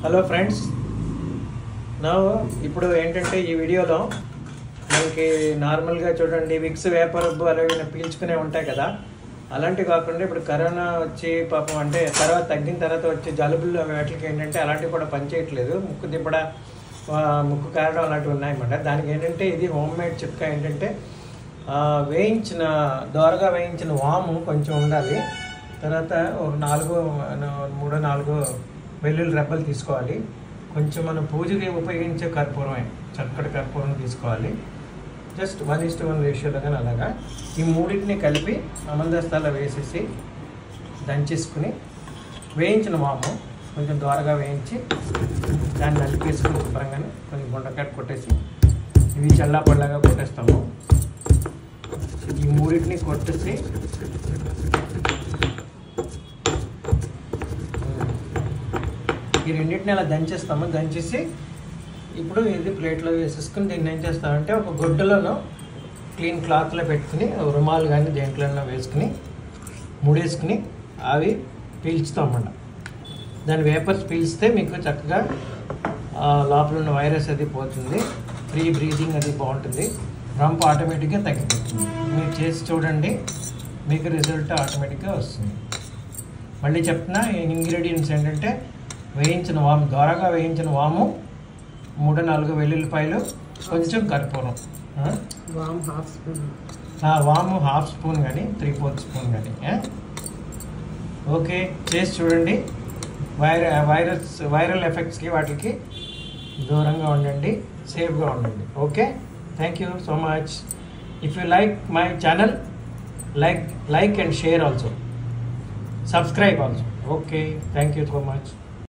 Hello friends నా ఇప్పుడు ఏంటంటే ఈ వీడియోలో మనకి నార్మల్గా చూడండి విక్స్ వేపర్ అలాగే పీల్చుకునే ఉంటాయి కదా అలాంటివి కాకుండా ఇప్పుడు కరోనా వచ్చి పాపం అంటే తర్వాత తగ్గిన తర్వాత వచ్చే జలుబులు వాటికి ఏంటంటే అలాంటివి కూడా పనిచేయట్లేదు ముక్కు దిబ్బడ ఆ, ముక్కు కారడం అలాంటివి ఉన్నాయన్నమాట దానికి ఏంటంటే ఇది హోమ్ మేడ్ చిట్కా ఏంటంటే ఆ, వేయించిన దోరగా వేయించిన వాము కొంచెం ఉండాలి తర్వాత ఒక నాలుగు న- మూడో నాలుగు వెల్లుల్లి రెబ్బలు తీసుకోవాలి కొంచెం మనం పూజకి ఉపయోగించే కర్పూరమే చక్కటి కర్పూరం తీసుకోవాలి just one is to one రేషియోలో కానీ అలాగా ఈ మూడింటిని కలిపి అమందస్తాలో వేసేసి దంచేసుకుని వేయించిన వాము కొంచెం దోరగా వేయించి దాన్ని నలిపేసుకుని శుభ్రంగానే కొంచెం గుండకట్ కొట్టేసి ఇవి చల్లా పళ్ళగా కొట్టేస్తాము ఈ మూడింటిని కొట్టేసి ఈ రెండింటిని అలా దంచేస్తాము దంచేసి ఇప్పుడు ఇది ప్లేట్లో వేసేసుకుని దీన్ని ఏం చేస్తామంటే ఒక గుడ్డలోనో క్లీన్ క్లాత్లో పెట్టుకుని ఒక రుమాలు కానీ దేంట్లోనో వేసుకుని ముడేసుకుని అవి పీల్చుతామన్నమాట దాని వేపర్స్ పీల్స్తే మీకు చక్కగా ఆ, లోపల ఉన్న వైరస్ అది పోతుంది ఫ్రీ బ్రీతింగ్ అది బాగుంటుంది రంప్ ఆటోమేటిక్గా తగ్గిపోతుంది మీరు చేసి చూడండి మీకు రిజల్ట్ ఆటోమేటిక్గా వస్తుంది మళ్ళీ చెప్తున్నా ఇంగ్రీడియంట్స్ ఏంటంటే వేయించిన వాము దోరగా వేయించిన వాము మూడు నాలుగు వెల్లుల్లిపాయలు కొంచెం కర్పూరం ఆ? వామ్ హాఫ్ స్పూన్ ఆ వాము హాఫ్ స్పూన్ కానీ త్రీ ఫోర్త్ స్పూన్ కానీ ఓకే చేసి చూడండి వైర వైరస్ వైరల్ ఎఫెక్ట్స్కి వాటికి దూరంగా ఉండండి సేఫ్గా ఉండండి okay thank you so much if you like my channel like like and share also subscribe also okay thank you so much